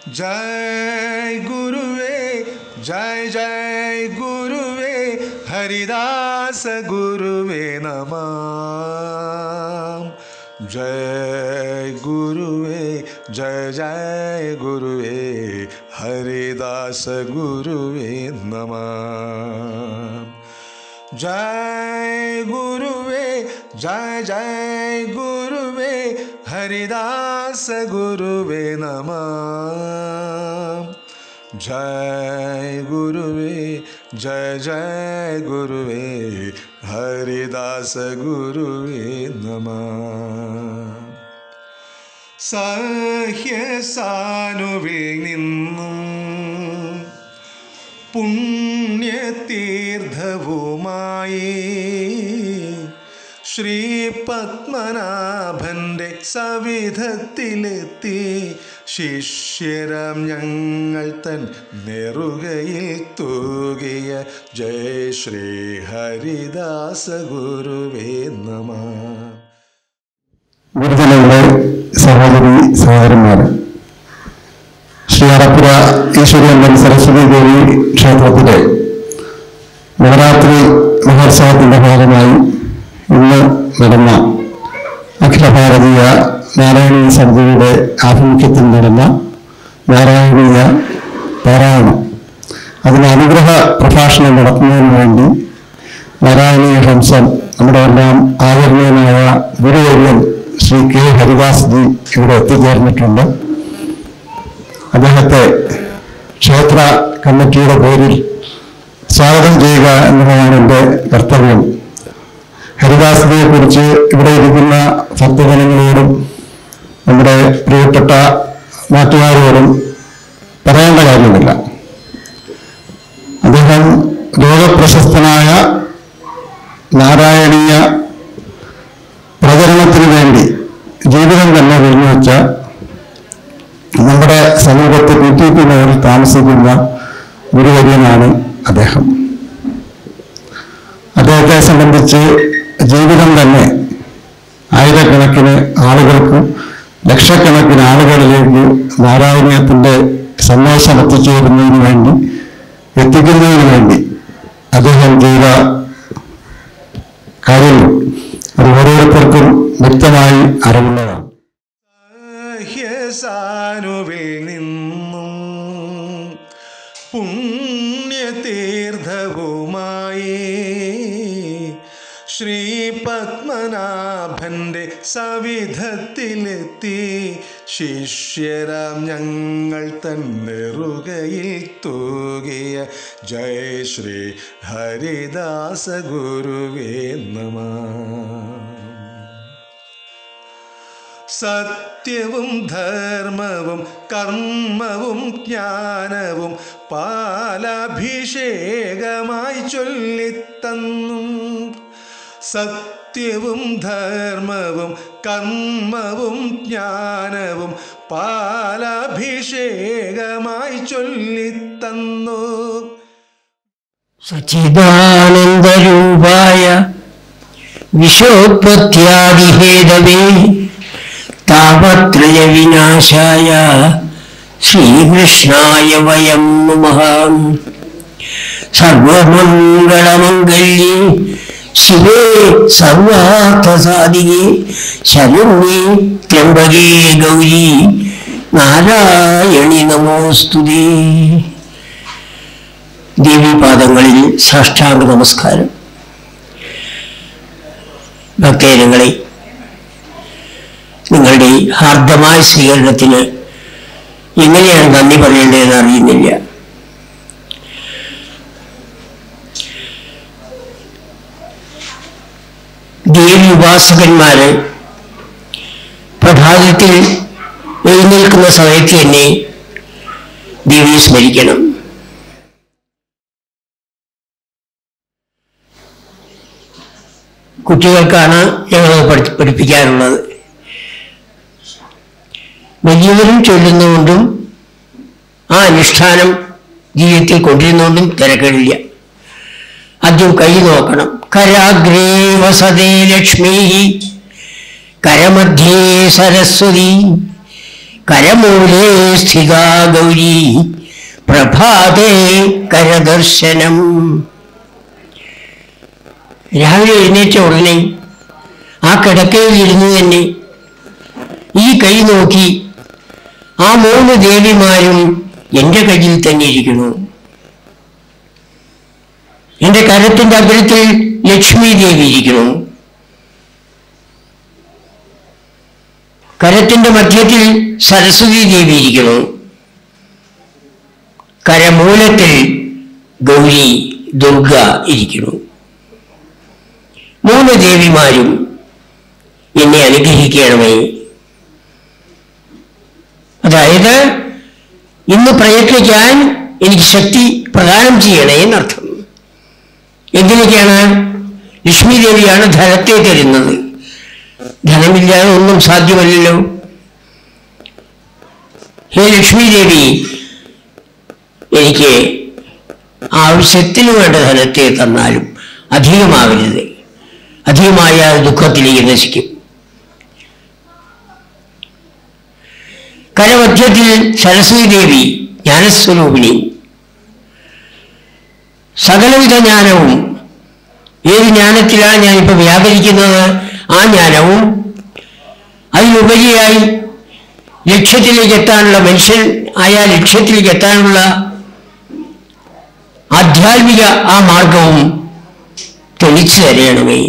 जय गुरुवे जय जय गुरुवे हरिदास गुरुवे नमः जय गुरुवे जय जय गुरुवे हरिदास गुरुवे नमः जय गुरुवे जय जय गुरुवे हरिदास गुरुवे नमः जय गुरुवे जय जय गुरुवे हरिदास गुरुवे नमः സഹ്യസാനുവിൽ നിന്നും പുണ്യതീർത്ഥവുമായി ശ്രീ പത്മനാഭൻ്റെ സവിധത്തിലെത്തി ശിഷ്യരാം ഞങ്ങൾ തൻ നെറുകയിൽ തൂകിയ ജയ ശ്രീ ഹരിദാസ ഗുരുവേ നമ ഗുരുജനങ്ങളെ സഹോദരി സഹോദരന്മാരെ ശ്രീ അറപ്പുര ഈശ്വരിയമ്പൻ സരസ്വതി ദേവി ക്ഷേത്രത്തിലെ നവരാത്രി മഹോത്സവത്തിന്റെ ഭാഗമായി ഇന്ന് നടന്ന അഖില ഭാരതീയ നാരായണീയ സമിതിയുടെ ആഭിമുഖ്യത്തിൽ നടന്ന നാരായണീയ പാരായണം അതിന് അനുഗ്രഹ പ്രഭാഷണം നടത്തുന്നതിന് വേണ്ടി നാരായണീയ ഹംസൻ നമ്മുടെ എല്ലാം ആദരണീയനായ ഗുരുവര്യൻ ശ്രീ കെ ഹരിദാസ് ജി ഇവിടെ എത്തിച്ചേർന്നിട്ടുണ്ട് അദ്ദേഹത്തെ ക്ഷേത്ര കമ്മിറ്റിയുടെ പേരിൽ സ്വാഗതം ചെയ്യുക എന്നുള്ളതാണ് എൻ്റെ കർത്തവ്യം ഹരിദാസിനെ കുറിച്ച് ഇവിടെ ഇരിക്കുന്ന ഭക്തജനങ്ങളോടും നമ്മുടെ പ്രിയപ്പെട്ട നാട്ടുകാരോടും പറയേണ്ട കാര്യമില്ല അദ്ദേഹം ലോകപ്രശസ്തനായ നാരായണീയ പ്രചരണത്തിന് വേണ്ടി ജീവിതം തന്നെ വെച്ച നമ്മുടെ സമീപത്ത് പി ടി പി നഗറിൽ താമസിക്കുന്ന ഗുരുവര്യനാണ് അദ്ദേഹം അദ്ദേഹത്തെ സംബന്ധിച്ച് ജീവിതം തന്നെ ആയിരക്കണക്കിന് ആളുകൾക്ക് ലക്ഷക്കണക്കിന് ആളുകളിലേക്ക് നാരായണീയത്തിൻ്റെ സന്ദേശം എത്തിച്ചേരുന്നതിന് വേണ്ടി എത്തിക്കുന്നതിന് വേണ്ടി അദ്ദേഹം ചെയ്ത കാര്യങ്ങൾ അത് ഓരോരുത്തർക്കും വ്യക്തമായി അറിവുള്ളതാണ് സഹ്യസാനുവിൽ നിന്നും പുണ്യതീർത്ഥവുമായി ശ്രീ പത്മനാഭന്റെ സവിധത്തിലെത്തി ശിഷ്യരാം ഞങ്ങൾ തന്നെറുകയിൽ തൂകിയ ജയ ശ്രീ ഹരിദാസ ഗുരുവേ നമ സത്യവും ധർമ്മവും കർമ്മവും ജ്ഞാനവും പാലാഭിഷേകമായി ചൊല്ലിത്തന്നും സത്യവും ധർമ്മവും കർമ്മവും ജ്ഞാനവും പാലാഭിഷേകമായി ചൊല്ലിത്തന്നു സച്ചിദാനന്ദരൂപായ വിശ്വോത്പത്യാദിഹേതവേ താപത്രയ വിനാശായ ശ്രീകൃഷ്ണായ വയം നമഃ സർവമംഗളമംഗല്യേ ശിവേ സർവാർത്ഥസാധികേ ശരണ്യേ ത്രംബകേ ഗൗരി നാരായണി നമോസ്തുതേ ദേവീപാദങ്ങളിൽ സാഷ്ടാംഗ നമസ്കാരം ഭക്തജനങ്ങളെ നിങ്ങളുടെ ഈ ഹാർദമായ സ്വീകരണത്തിന് എങ്ങനെയാണ് നന്ദി പറയേണ്ടതെന്ന് അറിയുന്നില്ല ദേവി ഉപാസകന്മാര് പ്രഭാതത്തിൽ എഴുന്നേൽക്കുന്ന സമയത്ത് തന്നെ ദേവിയെ സ്മരിക്കണം കുട്ടികൾക്കാണ് ഞങ്ങൾ പഠി പഠിപ്പിക്കാറുള്ളത് വലിയവരും ചൊല്ലുന്നതുകൊണ്ടും ആ അനുഷ്ഠാനം ജീവിതത്തിൽ കൊണ്ടിരുന്നുകൊണ്ടും തിരക്കേടില്ല ആദ്യം കൈ നോക്കണം കരാഗ്രേ വസതേ ലക്ഷ്മി കരമധ്യേ സരസ്വതി കരമൂലേ സ്ഥിതാ ഗൗരി പ്രഭാതേ കരദർശനം രാവിലെ എഴുന്നേറ്റ ഉടനെ ആ കിടക്കയിൽ ഇരുന്ന് തന്നെ ഈ കൈ നോക്കി ആ മൂന്ന് ദേവിമാരും എന്റെ കയ്യിൽ തന്നെ ഇരിക്കുന്നു എന്റെ കരത്തിന്റെ അഗ്രത്തിൽ ലക്ഷ്മി ദേവി ഇരിക്കുന്നു കരത്തിന്റെ മധ്യത്തിൽ സരസ്വതി ദേവി ഇരിക്കുന്നു കരമൂലത്തിൽ ഗൗരി ദുർഗ ഇരിക്കുന്നു മൂന്ന് ദേവിമാരും എന്നെ അനുഗ്രഹിക്കണമേ അതായത് ഇന്ന് പ്രയത്നിക്കാൻ എനിക്ക് ശക്തി പ്രദാനം ചെയ്യണേ എന്നർത്ഥം എന്തിനൊക്കെയാണ് ലക്ഷ്മി ദേവിയാണ് ധനത്തെ തരുന്നത് ധനമില്ലാതെ ഒന്നും സാധ്യമല്ലല്ലോ ഹേ ലക്ഷ്മി ദേവി എനിക്ക് ആവശ്യത്തിന് വേണ്ട ധനത്തെ തന്നാലും അധികമാവരുത് അധികമായാൽ ദുഃഖത്തിലേക്ക് നശിക്കും കരമധ്യത്തിൽ സരസ്വതി ദേവി ജ്ഞാനസ്വരൂപിണി സകലവിധ ജ്ഞാനവും ഏത് ജ്ഞാനത്തിലാണ് ഞാനിപ്പോൾ വ്യാപരിക്കുന്നത് ആ ജ്ഞാനവും അതിലുപരിയായി ലക്ഷ്യത്തിലേക്ക് എത്താനുള്ള മനുഷ്യൻ ആയ ലക്ഷ്യത്തിലേക്ക് എത്താനുള്ള ആധ്യാത്മിക ആ മാർഗവും തെളിച്ചു തരയണമേ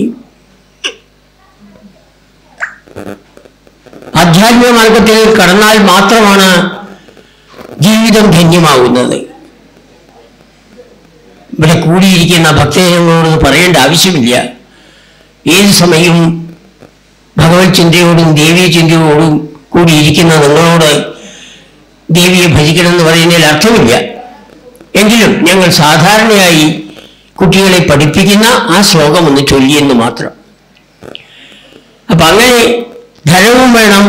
ആധ്യാത്മിക മാർഗത്തിൽ കടന്നാൽ മാത്രമാണ് ജീവിതം ധന്യമാകുന്നത് ഇവിടെ കൂടിയിരിക്കുന്ന ഭക്തജനങ്ങളോട് പറയേണ്ട ആവശ്യമില്ല ഏത് സമയവും ഭഗവത് ചിന്തയോടും ദേവീ ചിന്തയോടും കൂടിയിരിക്കുന്ന നിങ്ങളോട് ദേവിയെ ഭജിക്കണമെന്ന് പറയുന്നതിൽ അർത്ഥമില്ല എങ്കിലും ഞങ്ങൾ സാധാരണയായി കുട്ടികളെ പഠിപ്പിക്കുന്ന ആ ശ്ലോകം ഒന്ന് ചൊല്ലിയെന്ന് മാത്രം അപ്പൊ അങ്ങനെ ധനവും വേണം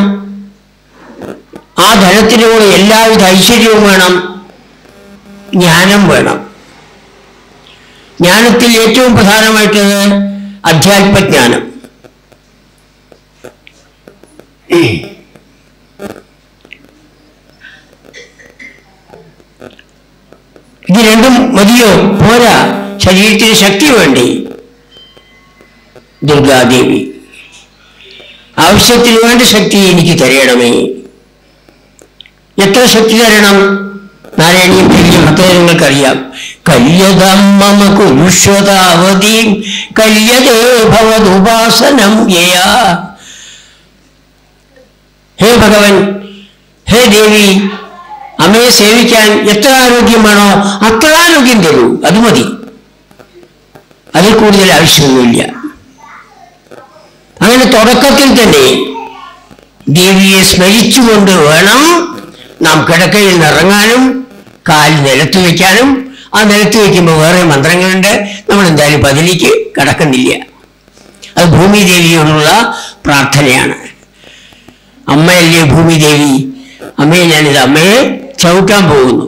ആ ധനത്തിനോട് എല്ലാവിധ ഐശ്വര്യവും വേണം ജ്ഞാനം വേണം ജ്ഞാനത്തിൽ ഏറ്റവും പ്രധാനമായിട്ടത് അധ്യാത്മജ്ഞാനം ഇത് രണ്ടും മതിയോ പോരാ ശരീരത്തിന് ശക്തി വേണ്ടി ദുർഗാദേവി ആവശ്യത്തിന് വേണ്ട ശക്തി എനിക്ക് തരയണമേ എത്ര ശക്തി തരണം നാരായണീയം വലിയ ഭക്തജനങ്ങൾക്കറിയാം കല്യതം മമ കുരുഷ്വതാവതീം കല്യതേ ഭവതുപാസനം യയാ ഹേ ഭഗവൻ ഹേ ദേവി അമ്മയെ സേവിക്കാൻ എത്ര ആരോഗ്യം വേണോ അത്ര ആരോഗ്യം തരൂ അത് മതി അതിൽ കൂടുതൽ ആവശ്യമൊന്നുമില്ല അങ്ങനെ തുടക്കത്തിൽ തന്നെ ദേവിയെ സ്മരിച്ചുകൊണ്ട് വേണം നാം കിടക്കയിൽ നിന്ന് ഇറങ്ങാനും കാൽ നിലത്ത് വയ്ക്കാനും ആ നിലത്ത് വയ്ക്കുമ്പോൾ വേറെ മന്ത്രങ്ങളുണ്ട് നമ്മൾ എന്തായാലും ഇപ്പം അതിലേക്ക് കടക്കുന്നില്ല അത് ഭൂമിദേവിയോടുള്ള പ്രാർത്ഥനയാണ് അമ്മയല്ലേ ഭൂമിദേവി അമ്മയെ ഞാനിത് അമ്മയെ ചവിട്ടാൻ പോകുന്നു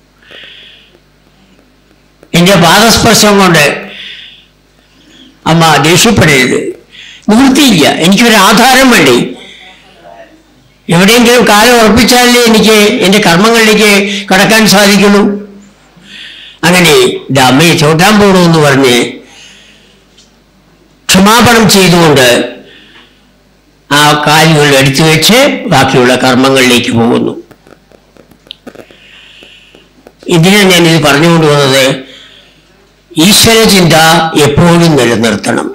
എന്റെ പാദസ്പർശം കൊണ്ട് അമ്മ ദേഷ്യപ്പെടരുത് നിവൃത്തിയില്ല എനിക്കൊരു ആധാരം വേണ്ടി എവിടെയെങ്കിലും കാലം ഉറപ്പിച്ചാലേ എനിക്ക് എന്റെ കർമ്മങ്ങളിലേക്ക് കടക്കാൻ സാധിക്കുള്ളൂ അങ്ങനെ ഇത് അമ്മയെ ചവിട്ടാൻ പോകണമെന്ന് പറഞ്ഞ് ക്ഷമാപണം ചെയ്തുകൊണ്ട് ആ കാലുകൾ എടുത്തു വെച്ച് ബാക്കിയുള്ള കർമ്മങ്ങളിലേക്ക് പോകുന്നു ഇതിനാണ് ഞാൻ ഇത് പറഞ്ഞുകൊണ്ട് വന്നത് ഈശ്വരചിന്ത എപ്പോഴും നിലനിർത്തണം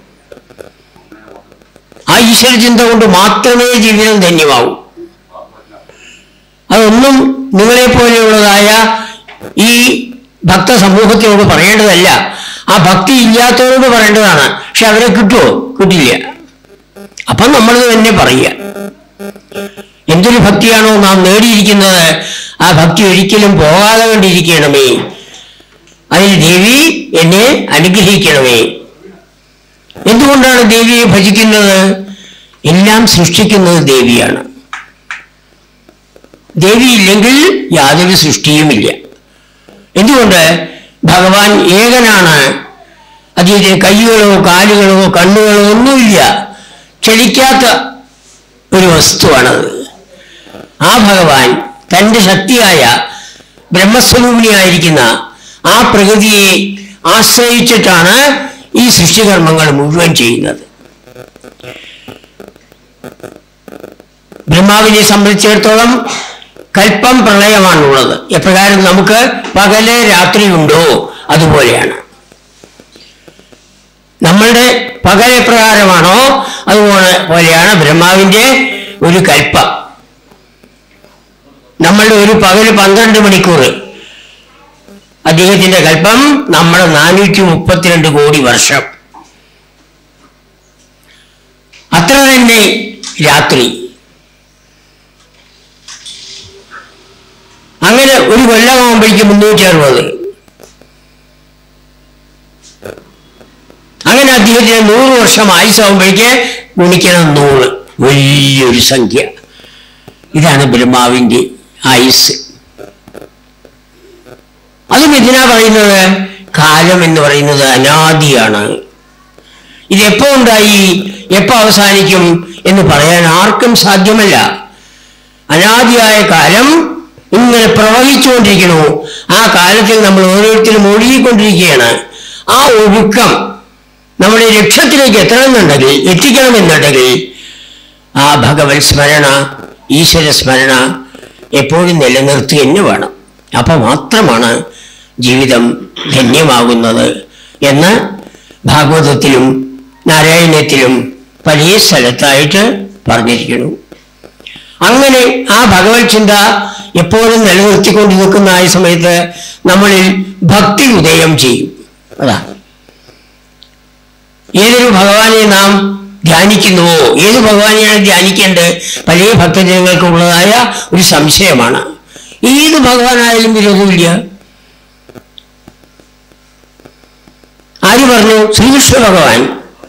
ആ ഈശ്വരചിന്ത കൊണ്ട് മാത്രമേ ജീവിതം ധന്യമാവൂ അതൊന്നും നിങ്ങളെ പോലെയുള്ളതായ ഈ ഭക്ത സമൂഹത്തിനോട് പറയേണ്ടതല്ല ആ ഭക്തി ഇല്ലാത്തവരോട് പറയേണ്ടതാണ് പക്ഷെ അവരെ കിട്ടുമോ കിട്ടില്ല അപ്പം നമ്മൾ തന്നെ പറയുക എന്തൊരു ഭക്തിയാണോ നാം നേടിയിരിക്കുന്നത് ആ ഭക്തി ഒരിക്കലും പോകാതെ കണ്ടിരിക്കണമേ അതിൽ ദേവി എന്നെ അനുഗ്രഹിക്കണമേ എന്തുകൊണ്ടാണ് ദേവിയെ ഭജിക്കുന്നത് എല്ലാം സൃഷ്ടിക്കുന്നത് ദേവിയാണ് ദേവി ഇല്ലെങ്കിൽ യാതൊരു സൃഷ്ടിയുമില്ല എന്തുകൊണ്ട് ഭഗവാൻ ഏകനാണ് അദ്ദേഹത്തിന് കൈകളോ കാലുകളോ കണ്ണുകളോ ഒന്നുമില്ല ചലിക്കാത്ത ഒരു വസ്തുവാണത് ആ ഭഗവാൻ തന്റെ ശക്തിയായ ബ്രഹ്മസ്വരൂപിണിയായിരിക്കുന്ന ആ പ്രകൃതിയെ ആശ്രയിച്ചിട്ടാണ് ഈ സൃഷ്ടികർമ്മങ്ങൾ മുഴുവൻ ചെയ്യുന്നത് ബ്രഹ്മാവിനെ സംബന്ധിച്ചിടത്തോളം കൽപ്പം പ്രളയമാണുള്ളത് എപ്രകാരം നമുക്ക് പകല് രാത്രിയുണ്ടോ അതുപോലെയാണ് നമ്മളുടെ പകൽ എപ്രകാരമാണോ അതുപോലെ പോലെയാണ് ബ്രഹ്മാവിന്റെ ഒരു കൽപ്പം നമ്മളുടെ ഒരു പകല് പന്ത്രണ്ട് മണിക്കൂർ അദ്ദേഹത്തിന്റെ കൽപ്പം നമ്മുടെ നാനൂറ്റി മുപ്പത്തിരണ്ട് കോടി വർഷം അത്ര തന്നെ രാത്രി അങ്ങനെ ഒരു കൊല്ലമാകുമ്പോഴേക്കും മുന്നൂറ്റി അറുപത് അങ്ങനെ അദ്ദേഹത്തിന് നൂറ് വർഷം ആയുസാകുമ്പോഴേക്ക് ഗുണിക്കണം നൂറ് വലിയൊരു സംഖ്യ ഇതാണ് ബ്രഹ്മാവിന്റെ ആയുസ് അതും എന്തിനാ പറയുന്നത് കാലം എന്ന് പറയുന്നത് അനാദിയാണ് ഇത് എപ്പോ ഉണ്ടായി എപ്പോ അവസാനിക്കും എന്ന് പറയാൻ ആർക്കും സാധ്യമല്ല അനാദിയായ കാലം ഇങ്ങനെ പ്രവഹിച്ചുകൊണ്ടിരിക്കണു ആ കാലത്തിൽ നമ്മൾ ഓരോരുത്തരും ഒഴുകിക്കൊണ്ടിരിക്കുകയാണ് ആ ഒഴുക്കം നമ്മുടെ ലക്ഷ്യത്തിലേക്ക് എത്തണമെന്നുണ്ടെങ്കിൽ എത്തിക്കണമെന്നുണ്ടെങ്കിൽ ആ ഭഗവത് സ്മരണ ഈശ്വര സ്മരണ എപ്പോഴും നിലനിർത്തുക തന്നെ വേണം അപ്പൊ മാത്രമാണ് ജീവിതം ധന്യമാകുന്നത് എന്ന് ഭാഗവതത്തിലും നാരായണത്തിലും പല സ്ഥലത്തായിട്ട് പറഞ്ഞിരിക്കുന്നു അങ്ങനെ ആ ഭഗവത് ചിന്ത എപ്പോഴും നിലനിർത്തിക്കൊണ്ട് നിൽക്കുന്ന ആ സമയത്ത് നമ്മളിൽ ഭക്തി ഉദയം ചെയ്യും അതാ ഏതൊരു ഭഗവാനെ നാം ധ്യാനിക്കുന്നുവോ ഏത് ഭഗവാനെയാണ് ധ്യാനിക്കേണ്ടത് പല ഭക്തജനങ്ങൾക്കുള്ളതായ ഒരു സംശയമാണ് ഏത് ഭഗവാനായാലും വിരോധമില്ല ആര് പറഞ്ഞു ശ്രീകൃഷ്ണ ഭഗവാൻ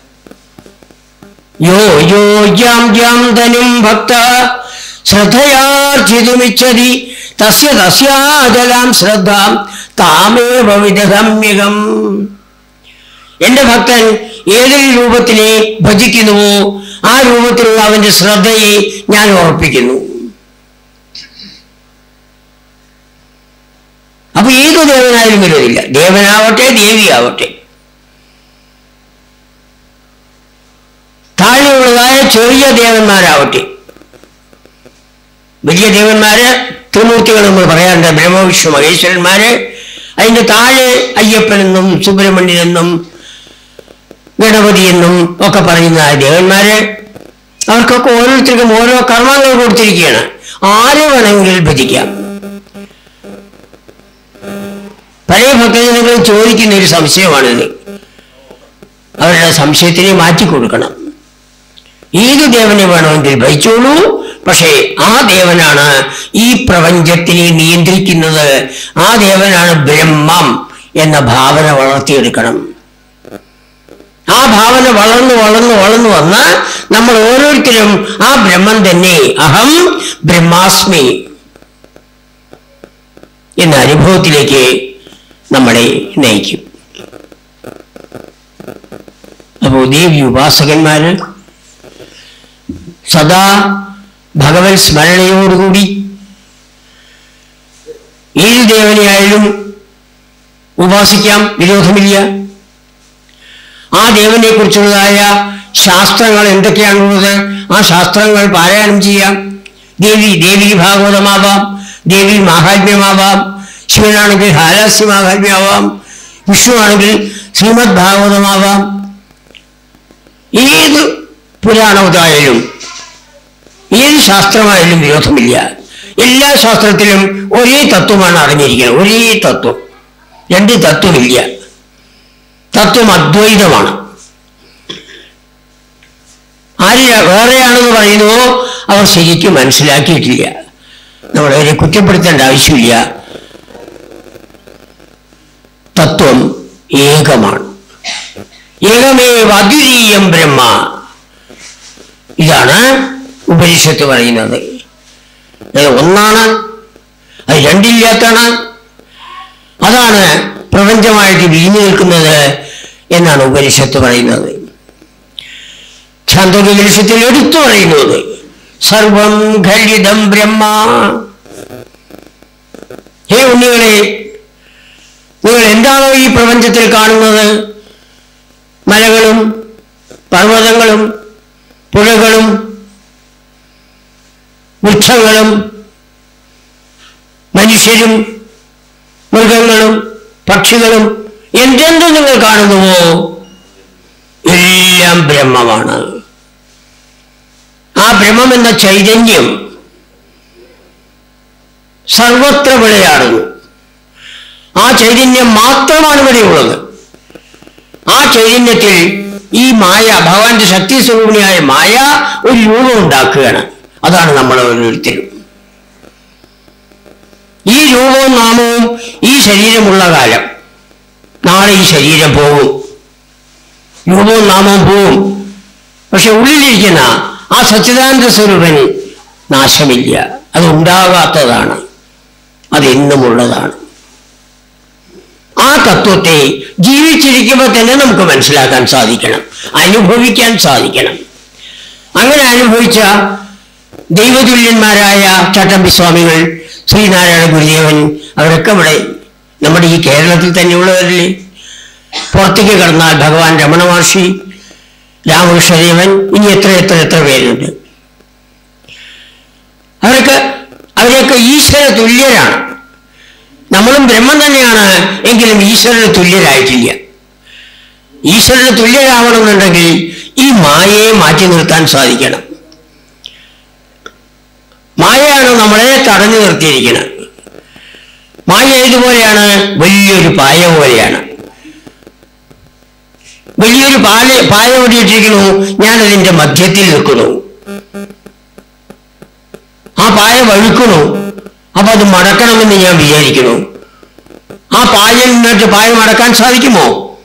യോ യോ യാം യാം ധനും ഭക്ത ശ്രദ്ധയാർജിതുമിച്ഛതി തസ്യ തസ്യാജലാം ശ്രദ്ധാം താമേവ വിദഗമ്യകം എന്റെ ഭക്തൻ ഏതൊരു രൂപത്തിനെ ഭജിക്കുന്നുവോ ആ രൂപത്തിലുള്ള അവന്റെ ശ്രദ്ധയെ ഞാൻ ഉറപ്പിക്കുന്നു അപ്പൊ ഏതു ദേവനായാലും വരുന്നില്ല ദേവനാവട്ടെ ദേവിയാവട്ടെ താഴെയുള്ളതായ ചെറിയ ദേവന്മാരാവട്ടെ വലിയ ദേവന്മാര് ത്രിമൂർത്തികൾ നമ്മൾ പറയാറുണ്ട് ബ്രഹ്മവിഷ്ണു മഹേശ്വരന്മാര് അതിന്റെ താഴെ അയ്യപ്പനെന്നും സുബ്രഹ്മണ്യനെന്നും ഗണപതി എന്നും ഒക്കെ പറയുന്ന ആ ദേവന്മാര് അവർക്കൊക്കെ ഓരോരുത്തർക്കും ഓരോ കർമ്മങ്ങൾ കൊടുത്തിരിക്കുകയാണ് ആരെ വേണമെങ്കിലും ഭജിക്കാം പഴയ ഭക്തജനങ്ങൾ ചോദിക്കുന്ന ഒരു സംശയമാണിത് അവരുടെ സംശയത്തിനെ മാറ്റിക്കൊടുക്കണം ഏത് ദേവനെ വേണമെങ്കിൽ ഭജിച്ചോളൂ പക്ഷേ ആ ദേവനാണ് ഈ പ്രപഞ്ചത്തിനെ നിയന്ത്രിക്കുന്നത് ആ ദേവനാണ് ബ്രഹ്മം എന്ന ഭാവന വളർത്തിയെടുക്കണം ആ ഭാവന വളർന്നു വളർന്നു വളർന്നു വന്ന് നമ്മൾ ഓരോരുത്തരും ആ ബ്രഹ്മം തന്നെ അഹം ബ്രഹ്മാസ്മി എന്ന അനുഭവത്തിലേക്ക് നമ്മളെ നയിക്കും അപ്പോ ദേവി ഉപാസകന്മാര് സദാ ഭഗവത് സ്മരണയോടുകൂടി ഏത് ദേവനെയായാലും ഉപാസിക്കാം വിരോധമില്ല ആ ദേവനെ കുറിച്ചുള്ളതായ ശാസ്ത്രങ്ങൾ എന്തൊക്കെയാണുള്ളത് ആ ശാസ്ത്രങ്ങൾ പാരായണം ചെയ്യാം ദേവി ദേവി ഭാഗവതമാവാം ദേവി മാഹാത്മ്യമാവാം ശിവനാണെങ്കിൽ ഹാലാസ്യ മാഹാത്മ്യമാവാം വിഷ്ണു ആണെങ്കിൽ ശ്രീമദ് ഭാഗവതമാവാം ഏത് പുരാണവതായാലും ഏത് ശാസ്ത്രമായാലും വിരോധമില്ല എല്ലാ ശാസ്ത്രത്തിലും ഒരേ തത്വമാണ് അറിഞ്ഞിരിക്കുന്നത് ഒരേ തത്വം രണ്ട് തത്വമില്ല തത്വം അദ്വൈതമാണ് ആര് വേറെയാണെന്ന് പറയുന്നുവോ അവർ ശരിക്കും മനസ്സിലാക്കിയിട്ടില്ല നമ്മൾ അവരെ കുറ്റപ്പെടുത്തേണ്ട ആവശ്യമില്ല തത്വം ഏകമാണ് ഏകമേവ അദ്വിതീയം ബ്രഹ്മ ഇതാണ് ഉപനിഷത്ത് പറയുന്നത് അത് ഒന്നാണ് അത് രണ്ടില്ലാത്താണ് അതാണ് പ്രപഞ്ചമായിട്ട് വിരിഞ്ഞു നിൽക്കുന്നത് എന്നാണ് ഉപനിഷത്ത് പറയുന്നത് ഛാന്തോപനിഷത്തിൽ എടുത്തു പറയുന്നത് സർവം ഖലിതം ബ്രഹ്മ ഹേ ഉണ്ണികളെ നിങ്ങൾ എന്താണോ ഈ പ്രപഞ്ചത്തിൽ കാണുന്നത് മലകളും പർവ്വതങ്ങളും പുഴകളും വൃക്ഷങ്ങളും മനുഷ്യരും മൃഗങ്ങളും പക്ഷികളും എന്തെന്ത് നിങ്ങൾ കാണുന്നുവോ എല്ലാം ബ്രഹ്മമാണ് ആ ബ്രഹ്മം എന്ന ചൈതന്യം സർവത്ര വിളയാടുന്നു ആ ചൈതന്യം മാത്രമാണ് ഇവിടെയുള്ളത് ആ ചൈതന്യത്തിൽ ഈ മായ ഭഗവാന്റെ ശക്തി സ്വരൂപിണിയായ മായ ഒരു രൂപം ഉണ്ടാക്കുകയാണ് അതാണ് നമ്മൾ ഓരോരുത്തരും ഈ രൂപവും നാമവും ഈ ശരീരമുള്ള കാലം നാളെ ഈ ശരീരം പോകും രൂപവും നാമവും പോവും പക്ഷെ ഉള്ളിലിരിക്കുന്ന ആ സച്ചിദാനന്ദ സ്വരൂപന് നാശമില്ല അത് ഉണ്ടാകാത്തതാണ് അത് എന്നുമുള്ളതാണ് ആ തത്വത്തെ ജീവിച്ചിരിക്കുമ്പോൾ തന്നെ നമുക്ക് മനസ്സിലാക്കാൻ സാധിക്കണം അനുഭവിക്കാൻ സാധിക്കണം അങ്ങനെ അനുഭവിച്ച ദൈവതുല്യന്മാരായ ചട്ടമ്പി സ്വാമികൾ ശ്രീനാരായണ ഗുരുദേവൻ അവരൊക്കെ ഇവിടെ നമ്മുടെ ഈ കേരളത്തിൽ തന്നെയുള്ളവരില്ലേ പുറത്തേക്ക് കടന്നാൽ ഭഗവാൻ രമണ മഹർഷി രാമകൃഷ്ണദേവൻ ഇനി എത്ര എത്ര എത്ര പേരുണ്ട് അവരൊക്കെ അവരൊക്കെ ഈശ്വര തുല്യരാണ് നമ്മളും ബ്രഹ്മം തന്നെയാണ് എങ്കിലും ഈശ്വരന് തുല്യരായിട്ടില്ല ഈശ്വരന് തുല്യരാവണമെന്നുണ്ടെങ്കിൽ ഈ മായയെ മാറ്റി നിർത്താൻ സാധിക്കണം മായയാണ് നമ്മളെ തടഞ്ഞു നിർത്തിയിരിക്കുന്നത് മായ ഏതുപോലെയാണ് വലിയൊരു പായ പോലെയാണ് വലിയൊരു പാല പായ ഓടിയിട്ടിരിക്കുന്നു ഞാനതിന്റെ മധ്യത്തിൽ നിൽക്കുന്നു ആ പായ വഴുക്കുന്നു അപ്പൊ അത് മടക്കണമെന്ന് ഞാൻ വിചാരിക്കുന്നു ആ പായയിൽ നിന്നിട്ട് പായ മടക്കാൻ സാധിക്കുമോ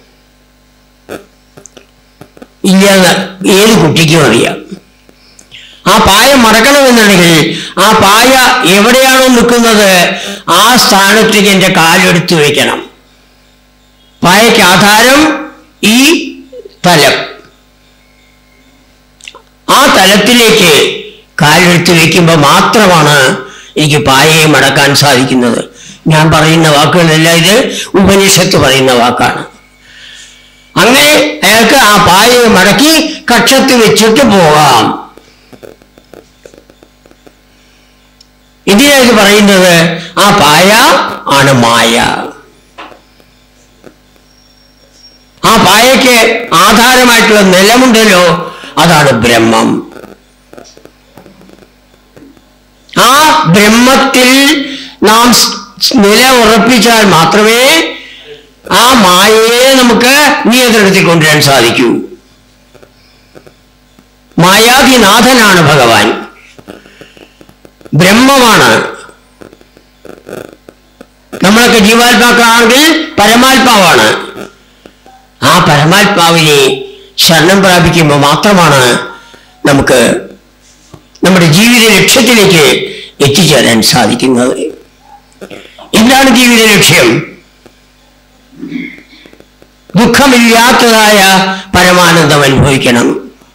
ഇല്ല ഏത് കുട്ടിക്കും അറിയാം ആ പായ മടക്കണമെന്നുണ്ടെങ്കിൽ ആ പായ എവിടെയാണോ നിൽക്കുന്നത് ആ സ്ഥാനത്തേക്ക് എൻ്റെ കാലെടുത്ത് വെക്കണം പായയ്ക്ക് ആധാരം ഈ തലം ആ തലത്തിലേക്ക് കാലെടുത്ത് വെക്കുമ്പോൾ മാത്രമാണ് എനിക്ക് പായയെ മടക്കാൻ സാധിക്കുന്നത് ഞാൻ പറയുന്ന വാക്കുകളല്ല ഇത് ഉപനിഷത്ത് പറയുന്ന വാക്കാണ് അങ്ങനെ അയാൾക്ക് ആ പായയെ മടക്കി കക്ഷത്ത് വെച്ചിട്ട് പോകാം ഇതിനായിട്ട് പറയുന്നത് ആ പായ ആണ് മായ ആ പായയ്ക്ക് ആധാരമായിട്ടുള്ള നിലമുണ്ടല്ലോ അതാണ് ബ്രഹ്മം ആ ബ്രഹ്മത്തിൽ നാം സ് നില ഉറപ്പിച്ചാൽ മാത്രമേ ആ മായയെ നമുക്ക് നിയന്ത്രണത്തിൽ കൊണ്ടുവരാൻ സാധിക്കൂ മായാധിനാഥനാണ് ഭഗവാൻ ബ്രഹ്മമാണ് നമ്മളൊക്കെ ജീവാത്മാക്കളാണെങ്കിൽ പരമാത്മാവാണ് ആ പരമാത്മാവിനെ ശരണം പ്രാപിക്കുമ്പോൾ മാത്രമാണ് നമുക്ക് നമ്മുടെ ജീവിത ലക്ഷ്യത്തിലേക്ക് എത്തിച്ചേരാൻ സാധിക്കുന്നത് എന്താണ് ജീവിത ലക്ഷ്യം ദുഃഖമില്ലാത്തതായ പരമാനന്ദം അനുഭവിക്കണം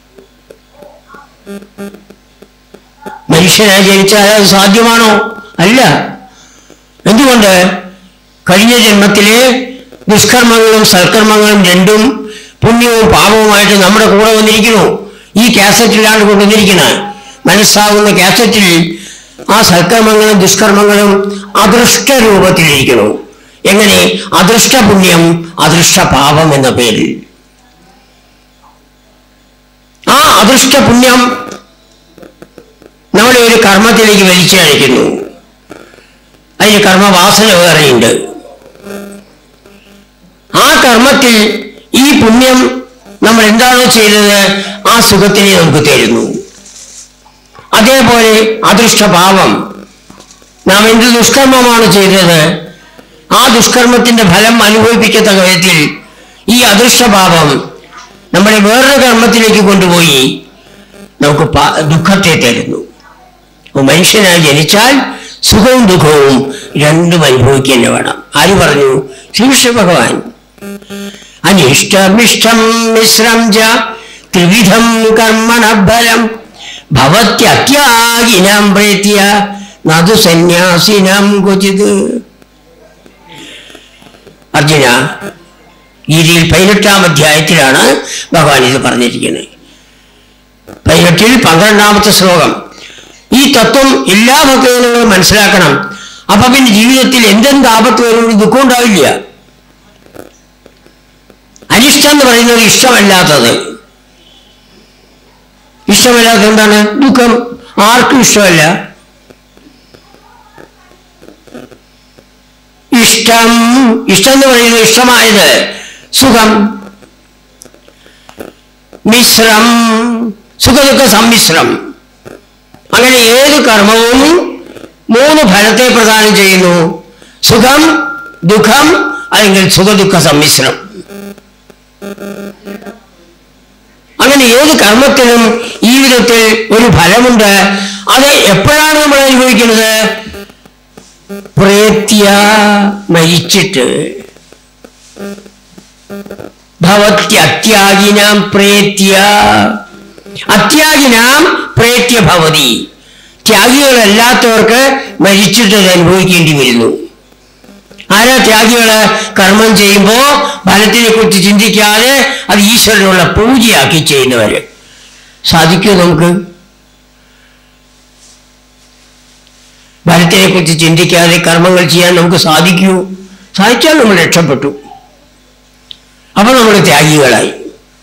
മനുഷ്യനായി ജനിച്ചാൽ അത് സാധ്യമാണോ അല്ല എന്തുകൊണ്ട് കഴിഞ്ഞ ജന്മത്തിലെ ദുഷ്കർമ്മങ്ങളും സൽക്കർമ്മങ്ങളും രണ്ടും പുണ്യവും പാപവുമായിട്ട് നമ്മുടെ കൂടെ വന്നിരിക്കുന്നു ഈ കാസറ്റിലാണ് കൊണ്ടുവന്നിരിക്കുന്നത് മനസ്സാകുന്ന കാസറ്റിൽ ആ സൽക്കർമ്മങ്ങളും ദുഷ്കർമ്മങ്ങളും അദൃഷ്ട രൂപത്തിലിരിക്കുന്നു എങ്ങനെ അദൃഷ്ട പുണ്യം അദൃഷ്ട പാപം എന്ന പേരിൽ ആ അദൃഷ്ട പുണ്യം നമ്മളെ ഒരു കർമ്മത്തിലേക്ക് വലിച്ചഴിക്കുന്നു അതിന് കർമ്മവാസന വേറെയുണ്ട് ആ കർമ്മത്തിൽ ഈ പുണ്യം നമ്മൾ എന്താണോ ചെയ്തത് ആ സുഖത്തിനെ നമുക്ക് തരുന്നു അതേപോലെ അദൃഷ്ടഭാവം നാം എന്ത് ദുഷ്കർമ്മമാണ് ചെയ്തത് ആ ദുഷ്കർമ്മത്തിന്റെ ഫലം അനുഭവിപ്പിക്കത്തക്ക വിധത്തിൽ ഈ അദൃഷ്ടഭാവം നമ്മളെ വേറൊരു കർമ്മത്തിലേക്ക് കൊണ്ടുപോയി നമുക്ക് പ- ദുഃഖത്തെ തരുന്നു അപ്പൊ മനുഷ്യനായി ജനിച്ചാൽ സുഖവും ദുഃഖവും രണ്ടും അനുഭവിക്കുക തന്നെ വേണം ആര് പറഞ്ഞു ശ്രീകൃഷ്ണ ഭഗവാൻ അനിഷ്ടമിഷ്ടം മിശ്രം ച ത്രിവിധം കർമ്മണ ഫലം ഭവത്യത്യാഗിനാം പ്രേത്യ നതു സന്യാസിനാം ക്വചിത് അർജുന ഗീതയിൽ പതിനെട്ടാം അധ്യായത്തിലാണ് ഭഗവാൻ ഇത് പറഞ്ഞിരിക്കുന്നത് പതിനെട്ടിൽ പന്ത്രണ്ടാമത്തെ ശ്ലോകം ഈ തത്വം എല്ലാ ഭക്തജനങ്ങളും മനസ്സിലാക്കണം അപ്പൊ പിന്നെ ജീവിതത്തിൽ എന്തെന്ത് ആപത്ത് വരുമ്പോൾ ദുഃഖം ഉണ്ടാവില്ല അനിഷ്ടം എന്ന് പറയുന്നത് ഇഷ്ടമല്ലാത്തത് ഇഷ്ടമല്ലാത്തത് എന്താണ് ദുഃഖം ആർക്കും ഇഷ്ടമല്ല ഇഷ്ടം ഇഷ്ടം എന്ന് പറയുന്നത് ഇഷ്ടമായത് സുഖം മിശ്രം സുഖദുഃഖ സമ്മിശ്രം അങ്ങനെ ഏത് കർമ്മവും മൂന്ന് ഫലത്തെ പ്രദാനം ചെയ്യുന്നു സുഖം ദുഃഖം അല്ലെങ്കിൽ സുഖദുഃഖ സമ്മിശ്രം അങ്ങനെ ഏത് കർമ്മത്തിനും ഈ വിധത്തിൽ ഒരു ഫലമുണ്ട് അത് എപ്പോഴാണ് നമ്മൾ അനുഭവിക്കുന്നത് പ്രേത്യ മരിച്ചിട്ട് ഭവത്യത്യാഗിനാം പ്രേത്യ അത്യാഗിനാം പ്രേത്യ ഭവതി ത്യാഗികളല്ലാത്തവർക്ക് മരിച്ചിട്ട് അത് അനുഭവിക്കേണ്ടി വരുന്നു ആരാ ത്യാഗികള് കർമ്മം ചെയ്യുമ്പോ ഫലത്തിനെ കുറിച്ച് ചിന്തിക്കാതെ അത് ഈശ്വരനുള്ള പൂജയാക്കി ചെയ്യുന്നവര് സാധിക്കുമോ നമുക്ക് ഫലത്തിനെ കുറിച്ച് ചിന്തിക്കാതെ കർമ്മങ്ങൾ ചെയ്യാൻ നമുക്ക് സാധിക്കൂ സാധിച്ചാൽ നമ്മൾ രക്ഷപ്പെട്ടു അപ്പൊ നമ്മൾ ത്യാഗികളായി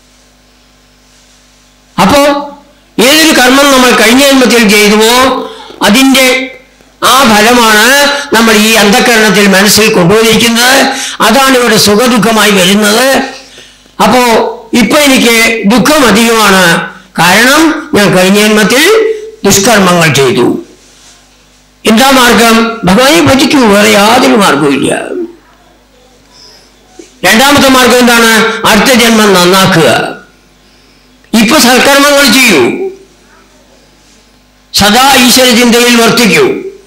അപ്പോ ഏതൊരു കർമ്മം നമ്മൾ കഴിഞ്ഞ ജന്മത്തിൽ ചെയ്തുവോ അതിന്റെ ആ ഫലമാണ് നമ്മൾ ഈ അന്ധകരണത്തിൽ മനസ്സിൽ കൊണ്ടുവന്നിരിക്കുന്നത് അതാണ് ഇവിടെ സുഖദുഃഖമായി വരുന്നത് അപ്പോ ഇപ്പൊ എനിക്ക് ദുഃഖം അധികമാണ് കാരണം ഞാൻ കഴിഞ്ഞ ജന്മത്തിൽ ദുഷ്കർമ്മങ്ങൾ ചെയ്തു എന്താ മാർഗം ഭഗവാനെ ഭജിക്കൂ വേറെ യാതൊരു മാർഗവും ഇല്ല രണ്ടാമത്തെ മാർഗം എന്താണ് അടുത്ത ജന്മം നന്നാക്കുക ഇപ്പൊ സൽക്കർമ്മങ്ങൾ ചെയ്യൂ സദാ ഈശ്വര ചിന്തയിൽ വർത്തിക്കൂ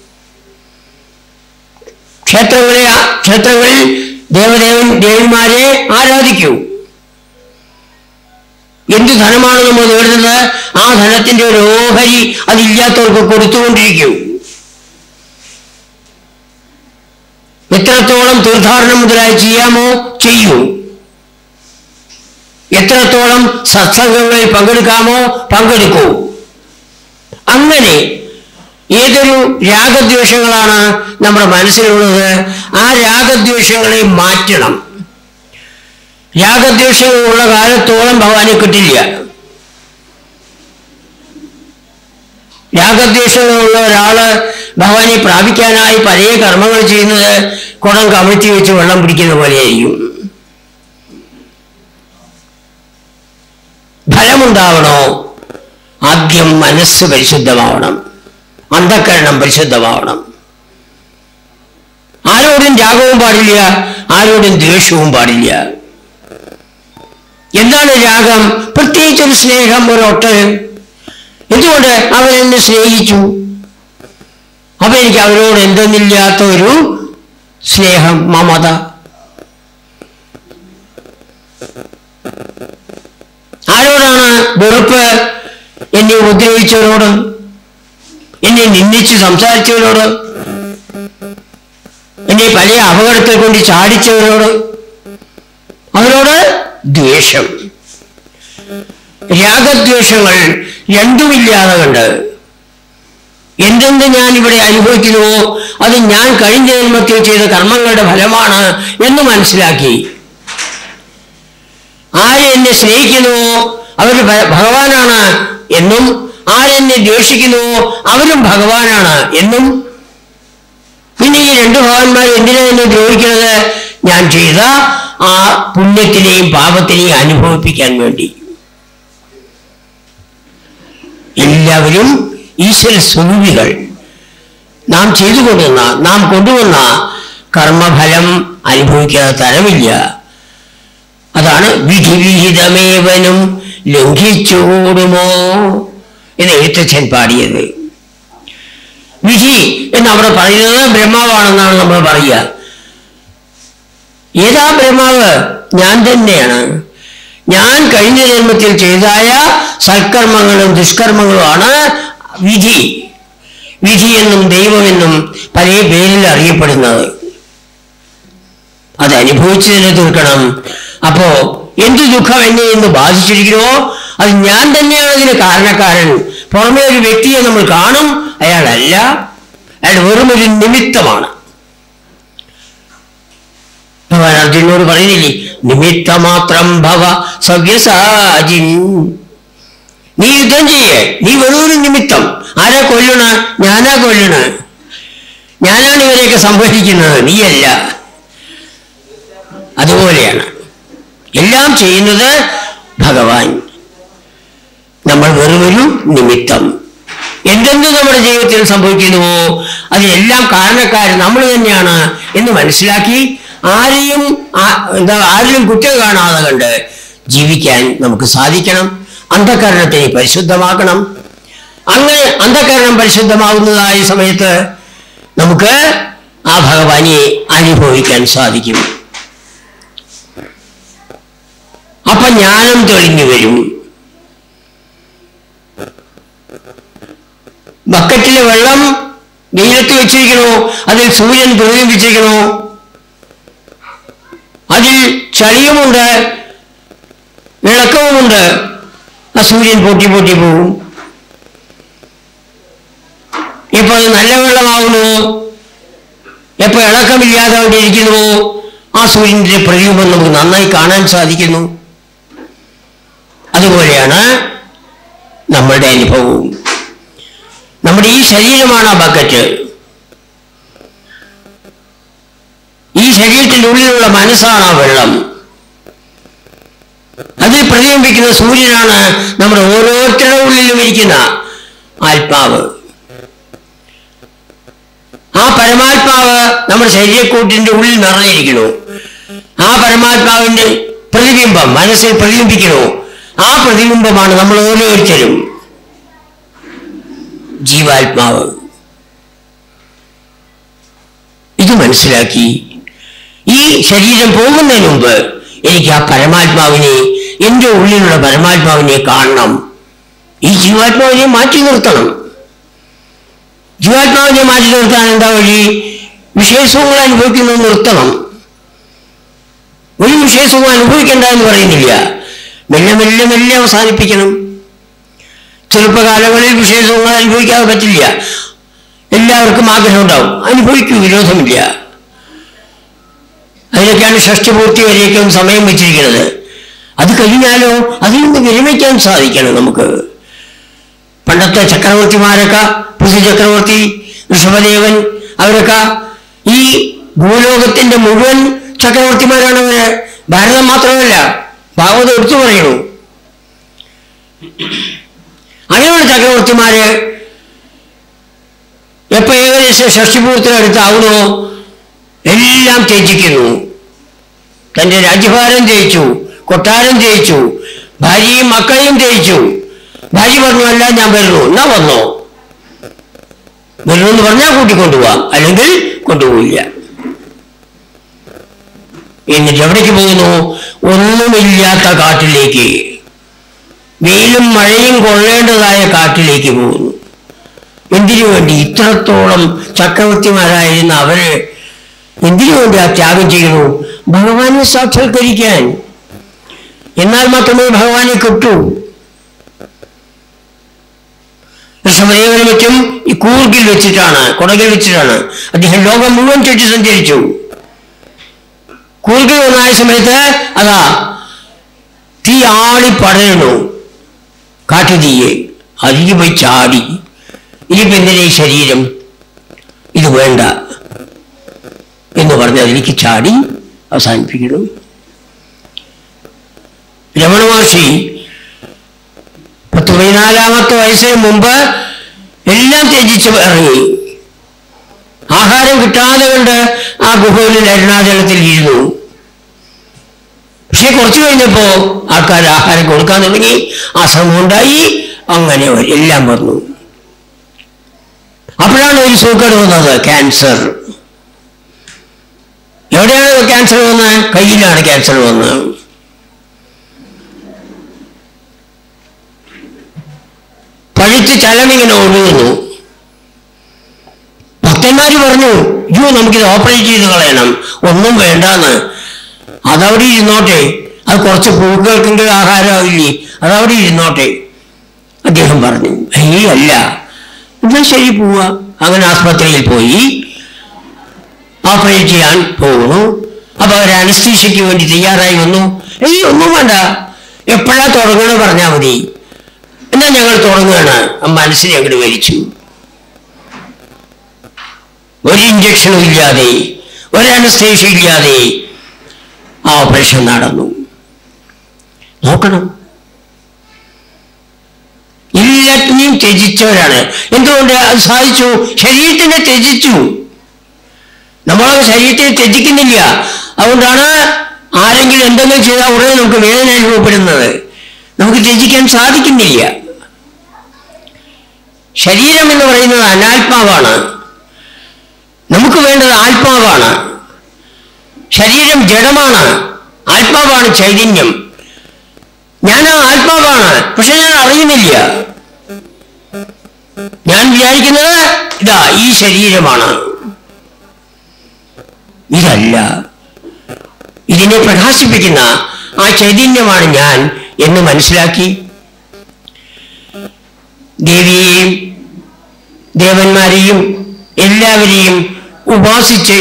ക്ഷേത്രങ്ങളെ ക്ഷേത്രങ്ങളിൽ ദേവദേവൻ ദേവിമാരെ ആരാധിക്കൂ എന്ത് ധനമാണ് നമ്മൾ നേടുന്നത് ആ ധനത്തിന്റെ ഒരു ഓഹരി അതില്ലാത്തവർക്ക് കൊടുത്തുകൊണ്ടിരിക്കൂ എത്രത്തോളം തീർത്ഥാടനം മുതലായി ചെയ്യാമോ ചെയ്യൂ എത്രത്തോളം സത്സംഗങ്ങളിൽ പങ്കെടുക്കാമോ പങ്കെടുക്കൂ അങ്ങനെ ഏതൊരു രാഗദ്വേഷങ്ങളാണ് നമ്മുടെ മനസ്സിലുള്ളത് ആ രാഗദ്വേഷങ്ങളെ മാറ്റണം രാഗദ്വേഷങ്ങളുള്ള കാലത്തോളം ഭഗവാനെ കിട്ടില്ല രാഗദ്വേഷങ്ങളുള്ള ഒരാള് ഭഗവാനെ പ്രാപിക്കാനായി പല കർമ്മങ്ങൾ ചെയ്യുന്നത് കുടം കമിഴ്ത്തി വെച്ച് വെള്ളം പിടിക്കുന്ന പോലെയായിരിക്കും ഫലമുണ്ടാവണോ ആദ്യം മനസ്സ് പരിശുദ്ധമാവണം അന്ധക്കരണം പരിശുദ്ധമാവണം ആരോടും രാഗവും പാടില്ല ആരോടും ദ്വേഷവും പാടില്ല എന്താണ് രാഗം പ്രത്യേകിച്ചൊരു സ്നേഹം ഒരു ഒട്ടകം എന്തുകൊണ്ട് അവൻ എന്നെ സ്നേഹിച്ചു അപ്പൊ എനിക്ക് അവരോട് എന്തെന്നില്ലാത്ത ഒരു സ്നേഹം മമത ആരോടാണ് വെറുപ്പ് എന്നെ ഉപദ്രവിച്ചവരോട് എന്നെ നിന്ദിച്ച് സംസാരിച്ചവരോട് എന്നെ പല അപകടത്തിൽ കൊണ്ട് ചാടിച്ചവരോട് അവരോട് ദ്വേഷം രാഗദ്വേഷങ്ങൾ രണ്ടുമില്ലാതെ കണ്ട് എന്തെന്ത് ഞാൻ ഇവിടെ അനുഭവിക്കുന്നുവോ അത് ഞാൻ കഴിഞ്ഞ ജന്മത്തിൽ ചെയ്ത കർമ്മങ്ങളുടെ ഫലമാണ് എന്ന് മനസ്സിലാക്കി ആര് എന്നെ സ്നേഹിക്കുന്നുവോ അവർ ഭ- ഭഗവാനാണ് എന്നും ആരെന്നെ ദ്വേഷിക്കുന്നുവോ അവരും ഭഗവാനാണ് എന്നും പിന്നെ ഈ രണ്ട് ഭഗവാന്മാർ എന്തിനാ എന്നെ ദ്രോഹിക്കുന്നത് ഞാൻ ചെയ്ത ആ പുണ്യത്തിനെയും പാപത്തിനെയും അനുഭവിപ്പിക്കാൻ വേണ്ടി എല്ലാവരും ഈശ്വര സ്വരൂപികൾ നാം ചെയ്തു കൊണ്ടുവന്ന നാം കൊണ്ടുവന്ന കർമ്മഫലം അനുഭവിക്കാതെ തരമില്ല അതാണ് വിധിവിഹിതമേവനും ലംഘിച്ചുകൂടുമോ എന്ന് എഴുത്തച്ഛൻ പാടിയത് വിധി എന്ന് അവിടെ പറയുന്നത് ബ്രഹ്മാവാണെന്നാണ് നമ്മൾ പറയുക ഏതാ ബ്രഹ്മാവ് ഞാൻ തന്നെയാണ് ഞാൻ കഴിഞ്ഞ ജന്മത്തിൽ ചെയ്തായ സൽക്കർമ്മങ്ങളും ദുഷ്കർമ്മങ്ങളുമാണ് വിധി വിധിയെന്നും ദൈവമെന്നും പല പേരിൽ അറിയപ്പെടുന്നത് അത് അനുഭവിച്ചു തന്നെ തീർക്കണം അപ്പോ എന്ത് ദുഃഖം എന്നെ എന്ന് ബാധിച്ചിരിക്കുന്നുവോ അത് ഞാൻ തന്നെയാണ് അതിന് കാരണക്കാരൻ പുറമേ ഒരു വ്യക്തിയെ നമ്മൾ കാണും അയാളല്ല അയാൾ വെറും ഒരു നിമിത്തമാണ് ഭഗവാൻ അർജുനോട് പറയുന്നില്ലേ നിമിത്തമാത്രം ഭവ സവ്യസാജിൻ നീ യുദ്ധം ചെയ്യേ നീ വെറും ഒരു നിമിത്തം ആരാ കൊല്ലണ ഞാനാ കൊല്ലണ ഞാനാണ് ഇവരെയൊക്കെ സംഭരിക്കുന്നത് നീയല്ല അതുപോലെയാണ് എല്ലാം ചെയ്യുന്നത് ഭഗവാൻ നമ്മൾ വെറുമൊരു നിമിത്തം എന്തെന്ത് നമ്മുടെ ജീവിതത്തിൽ സംഭവിക്കുന്നുവോ അതിനെല്ലാം കാരണക്കാരൻ നമ്മൾ തന്നെയാണ് എന്ന് മനസ്സിലാക്കി ആരെയും ആ- എന്താ ആരിലും കുറ്റം കാണാതെ കണ്ട് ജീവിക്കാൻ നമുക്ക് സാധിക്കണം അന്ധകരണത്തെ പരിശുദ്ധമാക്കണം അങ്ങനെ അന്ധകരണം പരിശുദ്ധമാകുന്നതായ സമയത്ത് നമുക്ക് ആ ഭഗവാനെ അനുഭവിക്കാൻ സാധിക്കും അപ്പൊ ജ്ഞാനം തെളിഞ്ഞു വരും ബക്കറ്റിലെ വെള്ളം വെയിലത്ത് വെച്ചിരിക്കണോ അതിൽ സൂര്യൻ പ്രതിബിംബിച്ചിരിക്കണോ അതിൽ ചളിയുമുണ്ട് ഇളക്കവുമുണ്ട് ആ സൂര്യൻ പൊട്ടി പൊട്ടി പോകും ഇപ്പൊ അത് നല്ല വെള്ളമാകുന്നു എപ്പോ ഇളക്കമില്ലാതെ അവിടെ ഇരിക്കുന്നുവോ ആ സൂര്യന്റെ പ്രതിബിംബം നമുക്ക് നന്നായി കാണാൻ സാധിക്കുന്നു അതുപോലെയാണ് നമ്മളുടെ അനുഭവവും നമ്മുടെ ഈ ശരീരമാണ് ആ ബക്കറ്റ് ഈ ശരീരത്തിന്റെ ഉള്ളിലുള്ള മനസ്സാണ് ആ വെള്ളം അതിൽ പ്രതിബിംബിക്കുന്ന സൂര്യനാണ് നമ്മുടെ ഓരോരുത്തരുടെ ഉള്ളിലും ഇരിക്കുന്ന ആത്മാവ് ആ പരമാത്മാവ് നമ്മുടെ ശരീരക്കൂട്ടിന്റെ ഉള്ളിൽ നിറഞ്ഞിരിക്കുന്നു ആ പരമാത്മാവിന്റെ പ്രതിബിംബം മനസ്സിൽ പ്രതിബിംബിക്കുന്നു ആ പ്രതിബിംബമാണ് നമ്മൾ ഓരോരുത്തരും ജീവാത്മാവ് ഇത് മനസ്സിലാക്കി ഈ ശരീരം പോകുന്നതിന് മുമ്പ് എനിക്ക് ആ പരമാത്മാവിനെ എന്റെ ഉള്ളിലുള്ള പരമാത്മാവിനെ കാണണം ഈ ജീവാത്മാവിനെ മാറ്റി നിർത്തണം ജീവാത്മാവിനെ മാറ്റി നിർത്താൻ എന്താ വഴി വിഷയസുഖങ്ങൾ അനുഭവിക്കുന്നത് നിർത്തണം ഒരു വിഷയസുഖം അനുഭവിക്കണ്ട എന്ന് പറയുന്നില്ല മെല്ലെ മെല്ലെ മെല്ലെ അവസാനിപ്പിക്കണം ചെറുപ്പകാലങ്ങളിൽ വിഷയസുഖങ്ങൾ അനുഭവിക്കാതെ പറ്റില്ല എല്ലാവർക്കും ആഗ്രഹം ഉണ്ടാവും അനുഭവിക്കൂ വിരോധമില്ല അതിനൊക്കെയാണ് ഷഷ്ടിപൂർത്തി വരെയൊക്കെ സമയം വെച്ചിരിക്കുന്നത് അത് കഴിഞ്ഞാലോ അതിൽ നിന്ന് വിരമിക്കാൻ സാധിക്കണം നമുക്ക് പണ്ടത്തെ ചക്രവർത്തിമാരൊക്കെ പൃഥ്വി ചക്രവർത്തി ഋഷഭദേവൻ അവരൊക്കെ ഈ ഭൂലോകത്തിന്റെ മുഴുവൻ ചക്രവർത്തിമാരാണ് അവര് ഭാരതം മാത്രമല്ല ഭാഗവതം എടുത്തു പറയണു അങ്ങനെയുള്ള ചക്രവർത്തിമാര് എപ്പോ ഏകദേശം ഷഷ്ടിപൂർത്തിന് അടുത്താവുന്നോ എല്ലാം ത്യജിക്കുന്നു തന്റെ രാജ്യഭാരം ജയിച്ചു കൊട്ടാരം ജയിച്ചു ഭാര്യയും മക്കളെയും ജയിച്ചു ഭാര്യ പറഞ്ഞു അല്ല ഞാൻ വരുന്നു എന്നാ വന്നോ വരുന്നു എന്ന് പറഞ്ഞാൽ കൂട്ടിക്കൊണ്ടുപോവാം അല്ലെങ്കിൽ കൊണ്ടുപോയില്ല എന്നിട്ട് എവിടേക്ക് പോകുന്നു ഒന്നുമില്ലാത്ത കാട്ടിലേക്ക് വെയിലും മഴയും കൊള്ളേണ്ടതായ കാട്ടിലേക്ക് പോകുന്നു എന്തിനു വേണ്ടി ഇത്രത്തോളം ചക്രവർത്തിമാരായിരുന്ന അവര് എന്തിനു വേണ്ടി ആ ത്യാഗം ചെയ്യുന്നു ഭഗവാനെ സാക്ഷാത്കരിക്കാൻ എന്നാൽ മാത്രമേ ഭഗവാനെ കിട്ടൂ ഋഷഭദേവനും മറ്റും ഈ കൂർഗിൽ വെച്ചിട്ടാണ് കൊടകിൽ വെച്ചിട്ടാണ് അദ്ദേഹം ലോകം മുഴുവൻ ചുറ്റി സഞ്ചരിച്ചു കൂർഗിൽ വന്നായ സമയത്ത് അതാ തീ ആളി പടരണു കാട്ടുതീയെ അതിന് പോയി ചാടി ഇനിയിപ്പോ എന്തിനാ ഈ ശരീരം ഇത് വേണ്ട എന്ന് പറഞ്ഞ് അതിലേക്ക് ചാടി അവസാനിപ്പിക്കുന്നു രമണ മഹർഷി പത്ത് പതിനാലാമത്തെ വയസ്സിന് മുമ്പ് എല്ലാം ത്യജിച്ച് ഇറങ്ങി ആഹാരം കിട്ടാതെ കൊണ്ട് ആ ഗുഹയിൽ അരുണാചലത്തിൽ ഇരുന്നു പക്ഷെ കുറച്ചു കഴിഞ്ഞപ്പോ ആൾക്കാർ ആഹാരം കൊടുക്കാൻ തുടങ്ങി ആശ്രമം ഉണ്ടായി അങ്ങനെ എല്ലാം വന്നു അപ്പോഴാണ് ഒരു സൂക്കേട് വന്നത് ക്യാൻസർ എവിടെയാണ് ക്യാൻസർ വന്നത് കയ്യിലാണ് ക്യാൻസർ വന്നത് ചലമിങ്ങനെ ഒഴുകുന്നു ഭക്തന്മാര് പറഞ്ഞു അയ്യോ നമുക്കിത് ഓപ്പറേറ്റ് ചെയ്ത് കളയണം ഒന്നും വേണ്ടാന്ന് അതവിടെ ഇരുന്നോട്ടെ അത് കുറച്ച് പുഴുക്കൾക്കെങ്കിലും ആഹാരമാവില്ലേ അതവിടെ ഇരുന്നോട്ടെ അദ്ദേഹം പറഞ്ഞു ഏയ് അല്ല എന്നാ ശരി പോവാ അങ്ങനെ ആസ്പത്രിയിൽ പോയി ഓപ്പറേറ്റ് ചെയ്യാൻ പോകുന്നു അപ്പൊ അവർ അനസ്തീഷയ്ക്ക് വേണ്ടി തയ്യാറായി വന്നു ഏയ് ഒന്നും വേണ്ട എപ്പോഴാ തുടങ്ങണമെന്ന് പറഞ്ഞാൽ മതി എന്നാ ഞങ്ങൾ തുടങ്ങുകയാണ് മനസ്സിനെ അങ്ങോട്ട് വലിച്ചു ഒരു ഇഞ്ചക്ഷനും ഇല്ലാതെ ഒരു അനസ്തേഷ്യ ഇല്ലാതെ ആ ഓപ്പറേഷൻ നടന്നു നോക്കണം എല്ലാറ്റിനെയും ത്യജിച്ചവരാണ് എന്തുകൊണ്ട് അത് സാധിച്ചു ശരീരത്തിനെ ത്യജിച്ചു നമ്മൾ ശരീരത്തെ ത്യജിക്കുന്നില്ല അതുകൊണ്ടാണ് ആരെങ്കിലും എന്തെങ്കിലും ചെയ്താൽ ഉടനെ നമുക്ക് വേദന അനുഭവപ്പെടുന്നത് നമുക്ക് ത്യജിക്കാൻ സാധിക്കുന്നില്ല ശരീരം എന്ന് പറയുന്നത് അനാത്മാവാണ് നമുക്ക് വേണ്ടത് ആത്മാവാണ് ശരീരം ജഡമാണ് ആത്മാവാണ് ചൈതന്യം ഞാൻ ആ ആത്മാവാണ് പക്ഷെ ഞാൻ അറിയുന്നില്ല ഞാൻ വിചാരിക്കുന്നത് ഇതാ ഈ ശരീരമാണ് ഇതല്ല ഇതിനെ പ്രകാശിപ്പിക്കുന്ന ആ ചൈതന്യമാണ് ഞാൻ എന്ന് മനസ്സിലാക്കി ദേവിയെയും ദേവന്മാരെയും എല്ലാവരെയും ഉപാസിച്ച്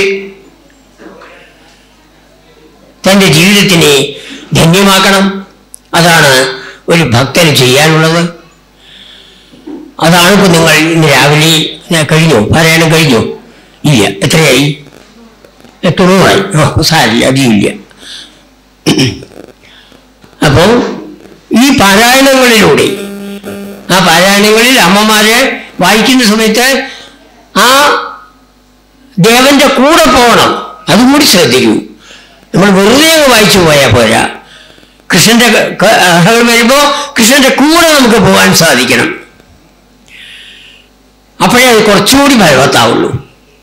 തന്റെ ജീവിതത്തിനെ ധന്യമാക്കണം അതാണ് ഒരു ഭക്തന് ചെയ്യാനുള്ളത് അതാണ് ഇപ്പൊ നിങ്ങൾ ഇന്ന് രാവിലെ ഞാൻ കഴിഞ്ഞു പാരായണം കഴിഞ്ഞു ഇല്ല എത്രയായി തൊണ്ണൂറായി ഓ സാരില്ല അധികമില്ല അപ്പോ ഈ പാരായണങ്ങളിലൂടെ ആ പാരായണങ്ങളിൽ അമ്മമാര് വായിക്കുന്ന സമയത്ത് ആ ദേവന്റെ കൂടെ പോകണം അതും കൂടി ശ്രദ്ധിക്കൂ നമ്മൾ വെറുതെ അങ്ങ് വായിച്ചു പോയാൽ പോരാ കൃഷ്ണന്റെ കഥകൾ വരുമ്പോ കൃഷ്ണന്റെ കൂടെ നമുക്ക് പോകാൻ സാധിക്കണം അപ്പോഴേ അത് കുറച്ചുകൂടി ഫലവത്താവുള്ളൂ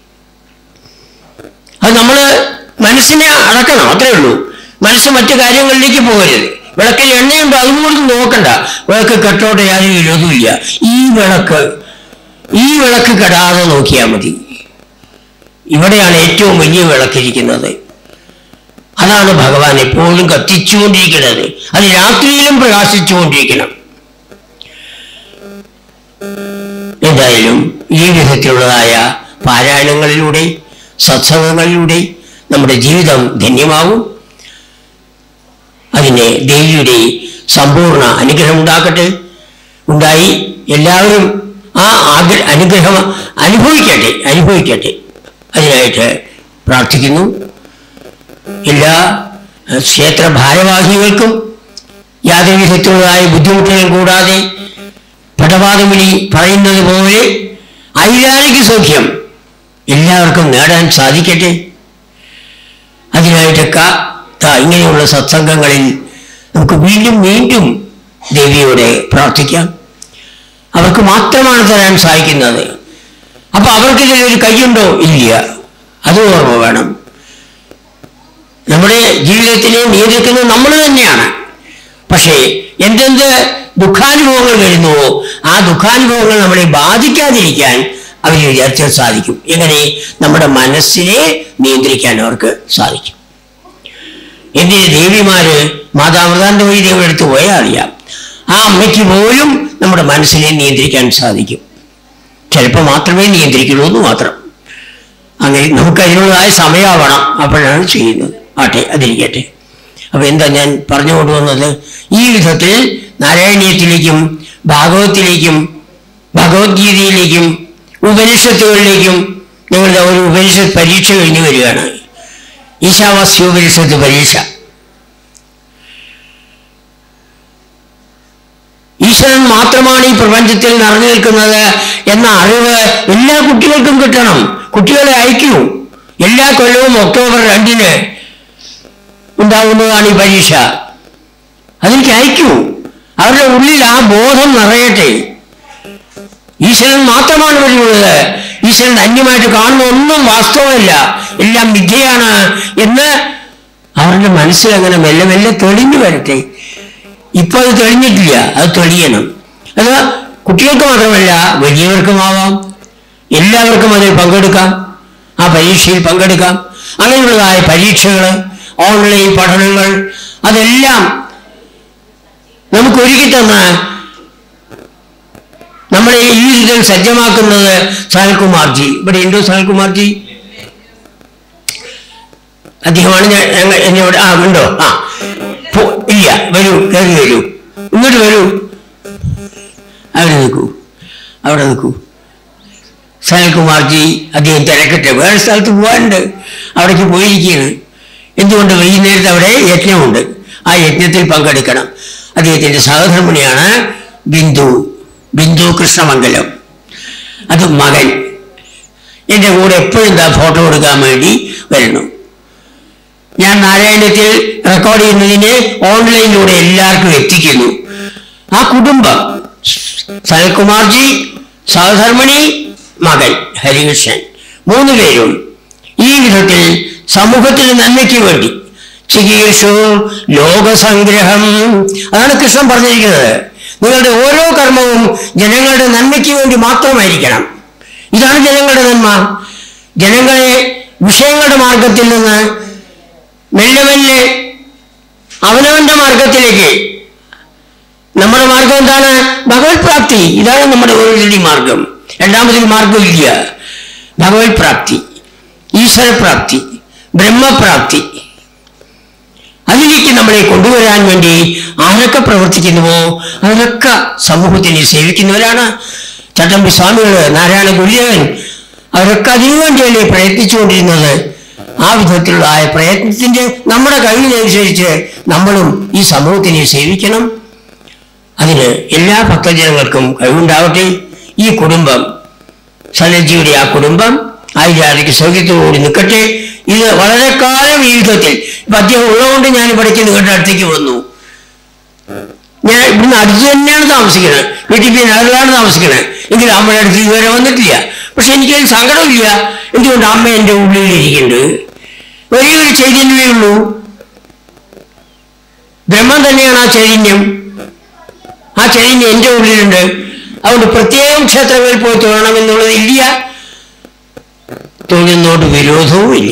അത് നമ്മൾ മനസ്സിനെ അടക്കണം അത്രേ ഉള്ളൂ മനസ്സ് മറ്റു കാര്യങ്ങളിലേക്ക് പോകരുത് വിളക്കിൽ എണ്ണയുണ്ടോ അതും കൂടി നോക്കണ്ട വിളക്ക് കെട്ടോട്ടെ യാതൊരു വിരോധമില്ല ഈ വിളക്ക് ഈ വിളക്ക് കെടാതെ നോക്കിയാൽ മതി ഇവിടെയാണ് ഏറ്റവും വലിയ വിളക്കിരിക്കുന്നത് അതാണ് ഭഗവാൻ എപ്പോഴും കത്തിച്ചുകൊണ്ടിരിക്കുന്നത് അത് രാത്രിയിലും പ്രകാശിച്ചുകൊണ്ടിരിക്കണം എന്തായാലും ഈ വിധത്തിലുള്ളതായ പാരായണങ്ങളിലൂടെ സത്സംഗങ്ങളിലൂടെ നമ്മുടെ ജീവിതം ധന്യമാവും അതിന് ദേവിയുടെ സമ്പൂർണ്ണ അനുഗ്രഹം ഉണ്ടാക്കട്ടെ ഉണ്ടായി എല്ലാവരും ആ ആഗ്ര അനുഗ്രഹം അനുഭവിക്കട്ടെ അനുഭവിക്കട്ടെ അതിനായിട്ട് പ്രാർത്ഥിക്കുന്നു എല്ലാ അഹ്, ക്ഷേത്ര ഭാരവാഹികൾക്കും യാതൊരു വിധത്തിലുള്ളതായ ബുദ്ധിമുട്ടുകൾ കൂടാതെ പടവാദമിനി പറയുന്നത് പോലെ ഐരാനിക സൗഖ്യം എല്ലാവർക്കും നേടാൻ സാധിക്കട്ടെ അതിനായിട്ടൊക്കെ ദാ ഇങ്ങനെയുള്ള സത്സംഗങ്ങളിൽ നമുക്ക് വീണ്ടും വീണ്ടും ദേവിയോടെ പ്രാർത്ഥിക്കാം അവർക്ക് മാത്രമാണ് തരാൻ സാധിക്കുന്നത് അപ്പൊ അവർക്ക് ഇതിലൊരു കൈയുണ്ടോ ഇല്ല അത് ഓർമ്മ വേണം നമ്മുടെ ജീവിതത്തിനെ നിയന്ത്രിക്കുന്നത് നമ്മൾ തന്നെയാണ് പക്ഷേ എന്തെന്ത് ദുഃഖാനുഭവങ്ങൾ വരുന്നുവോ ആ ദുഃഖാനുഭവങ്ങൾ നമ്മളെ ബാധിക്കാതിരിക്കാൻ അവർ വിചാരിച്ചാൽ സാധിക്കും എങ്ങനെ നമ്മുടെ മനസ്സിനെ നിയന്ത്രിക്കാൻ അവർക്ക് സാധിക്കും എന്തിന് ദേവിമാര് മാതാമൃതാന്തമയി ദേവിയുടെ അടുത്ത് പോയാൽ അറിയാം ആ അമ്മയ്ക്ക് പോലും നമ്മുടെ മനസ്സിനെ നിയന്ത്രിക്കാൻ സാധിക്കും ചിലപ്പോൾ മാത്രമേ നിയന്ത്രിക്കുള്ളൂ എന്ന് മാത്രം അങ്ങനെ നമുക്ക് അതിനുള്ളതായ സമയമാവണം അപ്പോഴാണ് ചെയ്യുന്നത് ആട്ടെ അതിരിക്കട്ടെ അപ്പൊ എന്താ ഞാൻ പറഞ്ഞു കൊണ്ടുവന്നത് ഈ വിധത്തിൽ നാരായണീയത്തിലേക്കും ഭാഗവത്തിലേക്കും ഭഗവത്ഗീതയിലേക്കും ഉപനിഷത്തുകളിലേക്കും ഞങ്ങളുടെ ഒരു ഉപനിഷത്ത് പരീക്ഷ കഴിഞ്ഞു വരികയാണ് ഈശാവാസ്യ ഉപനിഷത്ത് പരീക്ഷ ഈശ്വരൻ മാത്രമാണ് ഈ പ്രപഞ്ചത്തിൽ നിറഞ്ഞു നിൽക്കുന്നത് എന്ന അറിവ് എല്ലാ കുട്ടികൾക്കും കിട്ടണം കുട്ടികളെ അയക്കൂ എല്ലാ കൊല്ലവും ഒക്ടോബർ രണ്ടിന് ഉണ്ടാവുന്നതാണ് ഈ പരീക്ഷ അതിലേക്ക് അയക്കൂ അവരുടെ ഉള്ളിൽ ആ ബോധം നിറയട്ടെ ഈശ്വരൻ മാത്രമാണ് വഴിയുള്ളത് ഈശ്വരൻ അന്യമായിട്ട് കാണുന്ന ഒന്നും വാസ്തവമല്ല എല്ലാം വിദ്യയാണ് എന്ന് അവരുടെ മനസ്സിൽ അങ്ങനെ മെല്ലെ മെല്ലെ തെളിഞ്ഞു വരട്ടെ ഇപ്പൊ അത് തെളിഞ്ഞിട്ടില്ല അത് തെളിയണം അത് കുട്ടികൾക്ക് മാത്രമല്ല വലിയവർക്കുമാവാം എല്ലാവർക്കും അതിൽ പങ്കെടുക്കാം ആ പരീക്ഷയിൽ പങ്കെടുക്കാം അങ്ങനെയുള്ളതായ പരീക്ഷകൾ ഓൺലൈൻ പഠനങ്ങൾ അതെല്ലാം നമുക്ക് ഒരുക്കി തന്ന നമ്മളെ ഈ ഇതിൽ സജ്ജമാക്കുന്നത് സനൽകുമാർജി ഇവിടെ ഉണ്ടോ സനൽകുമാർജി അദ്ദേഹമാണ് ഞാൻ ഞങ്ങൾ എന്നോട് ആ ഉണ്ടോ ആ പോ- ഇല്ല വരൂ കയറി വരൂ ഇങ്ങോട്ട് വരൂ അവിടെ നിൽക്കൂ അവിടെ നിൽക്കൂ സനൽകുമാർജി അദ്ദേഹം തിരക്കട്ടെ വേറെ സ്ഥലത്ത് പോകാനുണ്ട് അവിടേക്ക് പോയിരിക്കുകയാണ് എന്തുകൊണ്ട് വൈകുന്നേരത്ത് അവിടെ യജ്ഞമുണ്ട് ആ യജ്ഞത്തിൽ പങ്കെടുക്കണം അദ്ദേഹത്തിൻ്റെ സഹധർമ്മിണിയാണ് ബിന്ദു ബിന്ദു കൃഷ്ണമംഗലം അത് മകൻ എൻ്റെ കൂടെ എപ്പോഴും എന്താ ഫോട്ടോ എടുക്കാൻ വേണ്ടി വരുന്നു ഞാൻ നാരായണത്തിൽ റെക്കോർഡ് ചെയ്യുന്നതിന് ഓൺലൈനിലൂടെ എല്ലാവർക്കും എത്തിക്കുന്നു ആ കുടുംബം സനൽകുമാർജി സഹധർമ്മിണി മകൻ ഹരികൃഷ്ണൻ മൂന്ന് പേരും ഈ വിധത്തിൽ സമൂഹത്തിന് നന്മയ്ക്ക് വേണ്ടി ചികീർഷു ലോകസംഗ്രഹം അതാണ് കൃഷ്ണൻ പറഞ്ഞിരിക്കുന്നത് നിങ്ങളുടെ ഓരോ കർമ്മവും ജനങ്ങളുടെ നന്മയ്ക്ക് വേണ്ടി മാത്രമായിരിക്കണം ഇതാണ് ജനങ്ങളുടെ നന്മ ജനങ്ങളെ വിഷയങ്ങളുടെ മാർഗത്തിൽ നിന്ന് മെല്ലെ മെല്ലെ അവനവന്റെ മാർഗത്തിലേക്ക് നമ്മുടെ മാർഗം എന്താണ് ഭഗവത് പ്രാപ്തി ഇതാണ് നമ്മുടെ ഓരോരുത്തരുടെയും മാർഗം രണ്ടാമതൊരു മാർഗമില്ല ഭഗവത് പ്രാപ്തി ഈശ്വരപ്രാപ്തി ബ്രഹ്മപ്രാപ്തി അതിലേക്ക് നമ്മളെ കൊണ്ടുവരാൻ വേണ്ടി ആരൊക്കെ പ്രവർത്തിക്കുന്നുവോ അവരൊക്കെ സമൂഹത്തിനെ സേവിക്കുന്നവരാണ് ചട്ടമ്പി സ്വാമികൾ നാരായണ ഗുരുദേവൻ അവരൊക്കെ അതിനുവേണ്ടിയല്ലേ പ്രയത്നിച്ചുകൊണ്ടിരുന്നത് ആ വിധത്തിലുള്ള ആ പ്രയത്നത്തിന്റെ നമ്മുടെ കഴിവിനനുസരിച്ച് നമ്മളും ഈ സമൂഹത്തിനെ സേവിക്കണം അതിന് എല്ലാ ഭക്തജനങ്ങൾക്കും കഴിവുണ്ടാവട്ടെ ഈ കുടുംബം സനൽജിയുടെ ആ കുടുംബം ആയിരാതിക്ക് സൗഖ്യത്തോടുകൂടി നിൽക്കട്ടെ ഇത് വളരെ കാലം ഈ യുദ്ധത്തിൽ ഇപ്പൊ അദ്ദേഹം ഉള്ളതുകൊണ്ട് ഞാൻ ഇവിടേക്ക് നിങ്ങളുടെ അടുത്തേക്ക് വന്നു ഞാൻ ഇവിടുന്ന് അടുത്ത് തന്നെയാണ് താമസിക്കുന്നത് വീട്ടിൽ പിന്നെ നഗറിലാണ് താമസിക്കുന്നത് എങ്കിലും അമ്മയുടെ അടുത്ത് ഇതുവരെ വന്നിട്ടില്ല പക്ഷെ എനിക്കതിൽ സങ്കടമില്ല എന്തുകൊണ്ട് അമ്മ എൻ്റെ ഉള്ളിലിരിക്കുന്നുണ്ട് ഒരേ ഒരു ചൈതന്യമേ ഉള്ളൂ ബ്രഹ്മം തന്നെയാണ് ആ ചൈതന്യം ആ ചൈതന്യം എൻ്റെ ഉള്ളിലുണ്ട് അതുകൊണ്ട് പ്രത്യേകം ക്ഷേത്രങ്ങളിൽ പോയി തൊഴണമെന്നുള്ളത് ഇല്ല തൊഴുന്നോട്ട് വിരോധവും ഇല്ല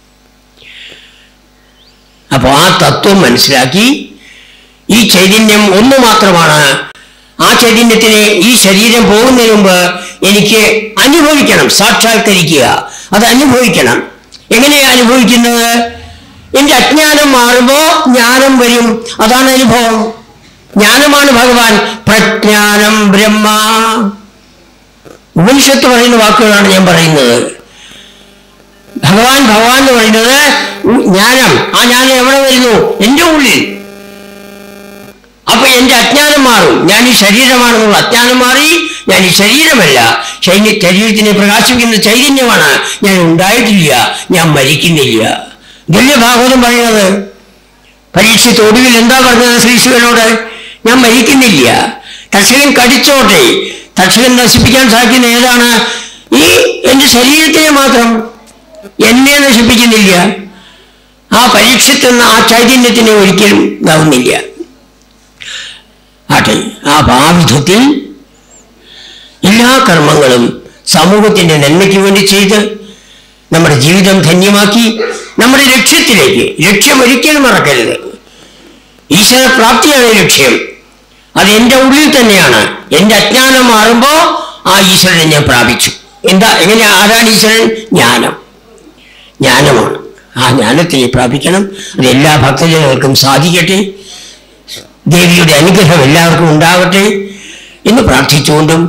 അപ്പോൾ ആ തത്വം മനസ്സിലാക്കി ഈ ചൈതന്യം ഒന്ന് മാത്രമാണ് ആ ചൈതന്യത്തിന് ഈ ശരീരം പോകുന്നതിന് മുമ്പ് എനിക്ക് അനുഭവിക്കണം സാക്ഷാത്കരിക്കുക അത് അനുഭവിക്കണം എങ്ങനെയാ അനുഭവിക്കുന്നത് എന്റെ അജ്ഞാനം മാറുമ്പോ ജ്ഞാനം വരും അതാണ് അനുഭവം ജ്ഞാനമാണ് ഭഗവാൻ പ്രജ്ഞാനം ബ്രഹ്മ ഉപനിഷത്ത് പറയുന്ന വാക്കുകളാണ് ഞാൻ പറയുന്നത് ഭഗവാൻ ഭഗവാൻ എന്ന് പറയുന്നത് ഉ- ജ്ഞാനം ആ ജ്ഞാനം എവിടെ വരുന്നു എന്റെ ഉള്ളിൽ അപ്പൊ എന്റെ അജ്ഞാനം മാറും ഞാൻ ഈ ശരീരമാണെന്നുള്ള അജ്ഞാനം മാറി ഞാൻ ഈ ശരീരമല്ല ശൈന്യ ശരീരത്തിനെ പ്രകാശിപ്പിക്കുന്ന ചൈതന്യമാണ് ഞാൻ ഉണ്ടായിട്ടില്ല ഞാൻ മരിക്കുന്നില്ല ഇതല്ലേ ഭാഗവതം പറയുന്നത് പരീക്ഷയ്ക്ക് ഒടുവിൽ എന്താ പറഞ്ഞത് ശ്രീശുവനോട് ഞാൻ മരിക്കുന്നില്ല തക്ഷകൻ കടിച്ചോട്ടെ തക്ഷകൻ നശിപ്പിക്കാൻ സാധിക്കുന്ന ഏതാണ് ഈ എന്റെ ശരീരത്തിനെ മാത്രം എന്നെ നശിപ്പിക്കുന്നില്ല ആ പരീക്ഷത്തുന്ന ആ ചൈതന്യത്തിനെ ഒരിക്കലും ഇതാവുന്നില്ല ആട്ടെ ആ ഭാവിധത്തിൽ എല്ലാ കർമ്മങ്ങളും സമൂഹത്തിന്റെ നന്മയ്ക്ക് വേണ്ടി ചെയ്ത് നമ്മുടെ ജീവിതം ധന്യമാക്കി നമ്മുടെ ലക്ഷ്യത്തിലേക്ക് ലക്ഷ്യം ഒരിക്കലും മറക്കരുത് ഈശ്വര പ്രാപ്തിയാണ് ലക്ഷ്യം അത് എൻ്റെ ഉള്ളിൽ തന്നെയാണ് എൻ്റെ അജ്ഞാനം മാറുമ്പോൾ ആ ഈശ്വരനെ ഞാൻ പ്രാപിച്ചു എന്താ എങ്ങനെ ആരാണ് ഈശ്വരൻ ജ്ഞാനം ജ്ഞാനമാണ് ആ ജ്ഞാനത്തെ പ്രാപിക്കണം അത് എല്ലാ ഭക്തജനങ്ങൾക്കും സാധിക്കട്ടെ ദേവിയുടെ അനുഗ്രഹം എല്ലാവർക്കും ഉണ്ടാവട്ടെ എന്ന് പ്രാർത്ഥിച്ചുകൊണ്ടും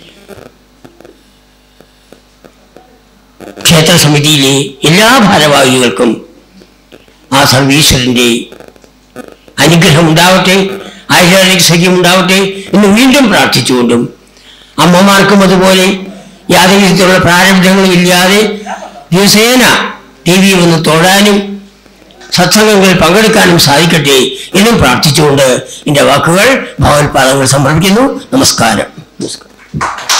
ക്ഷേത്ര സമിതിയിലെ എല്ലാ ഭാരവാഹികൾക്കും ആ സർവീശ്വരന്റെ അനുഗ്രഹം ഉണ്ടാവട്ടെ ആയുർവേദിക് സഖ്യം ഉണ്ടാവട്ടെ എന്ന് വീണ്ടും പ്രാർത്ഥിച്ചുകൊണ്ടും അമ്മമാർക്കും അതുപോലെ യാതൊരു വിധത്തിലുള്ള പ്രാരബ്ധങ്ങളും ഇല്ലാതെ ദിവസേന ദേവിയെ ഒന്ന് തൊഴാനും സത്സംഗങ്ങളിൽ പങ്കെടുക്കാനും സാധിക്കട്ടെ എന്നും പ്രാർത്ഥിച്ചുകൊണ്ട് എൻ്റെ വാക്കുകൾ ഭഗവത്പാദങ്ങൾ സമർപ്പിക്കുന്നു നമസ്കാരം നമസ്കാരം